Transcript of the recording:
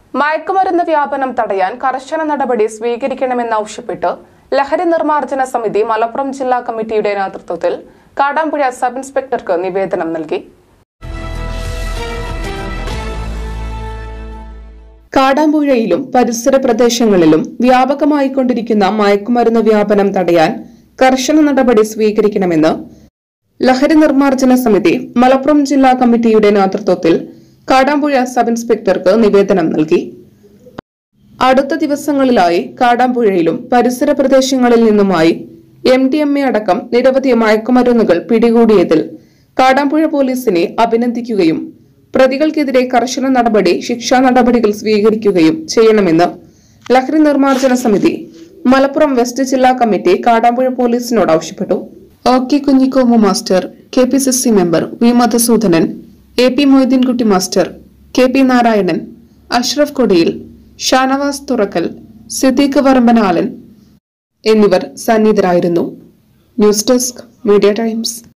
മയക്കുമരുന്ന് വ്യാപനം തടയാൻ കർശന നടപടി സ്വീകരിക്കണമെന്നാവശ്യപ്പെട്ട് ലഹരി നിർമ്മാർജ്ജന സമിതി മലപ്പുറം ജില്ലാ കമ്മിറ്റിയുടെ നേതൃത്വത്തിൽ കാടാമ്പുഴ സബ് ഇൻസ്പെക്ടർക്ക് നിവേദനം നൽകി കാടാമ്പുഴയിലും പരിസര പ്രദേശങ്ങളിലും വ്യാപകമായിക്കൊണ്ടിരിക്കുന്ന മയക്കുമരുന്ന് വ്യാപനം തടയാൻ കർശന നടപടി സ്വീകരിക്കണമെന്ന് ലഹരി നിർമ്മാർജ്ജന സമിതി മലപ്പുറം ജില്ലാ കമ്മിറ്റിയുടെ നേതൃത്വത്തിൽ കാടാമ്പുഴ സബ് ഇൻസ്പെക്ടർക്ക് നിവേദനം നൽകി അടുത്ത ദിവസങ്ങളിലായി കാടാമ്പുഴയിലും പരിസര പ്രദേശങ്ങളിൽ നിന്നുമായി എം ഡി എം എ അടക്കം നിരവധി മയക്കുമരുന്നുകൾ പിടികൂടിയതിൽ കാടാമ്പുഴ പോലീസിനെ അഭിനന്ദിക്കുകയും പ്രതികൾക്കെതിരെ കർശന നടപടി ശിക്ഷാ നടപടികൾ സ്വീകരിക്കുകയും ചെയ്യണമെന്ന് ലഹരി നിർമ്മാർജ്ജന സമിതി മലപ്പുറം വെസ്റ്റ് ജില്ലാ കമ്മിറ്റി കാടാമ്പുഴ പോലീസിനോട് ആവശ്യപ്പെട്ടു O K Kunhikomu master K P C C member V Madhusoodanan A P Moideenkutty master K P Narayanan Ashraf Kodiyil Shanavas Thurakkal Siddique Varambanalan എന്നിവർ സന്നിധരായിരുന്നു ന്യൂസ് ഡെസ്ക് മീഡിയ ടൈംസ്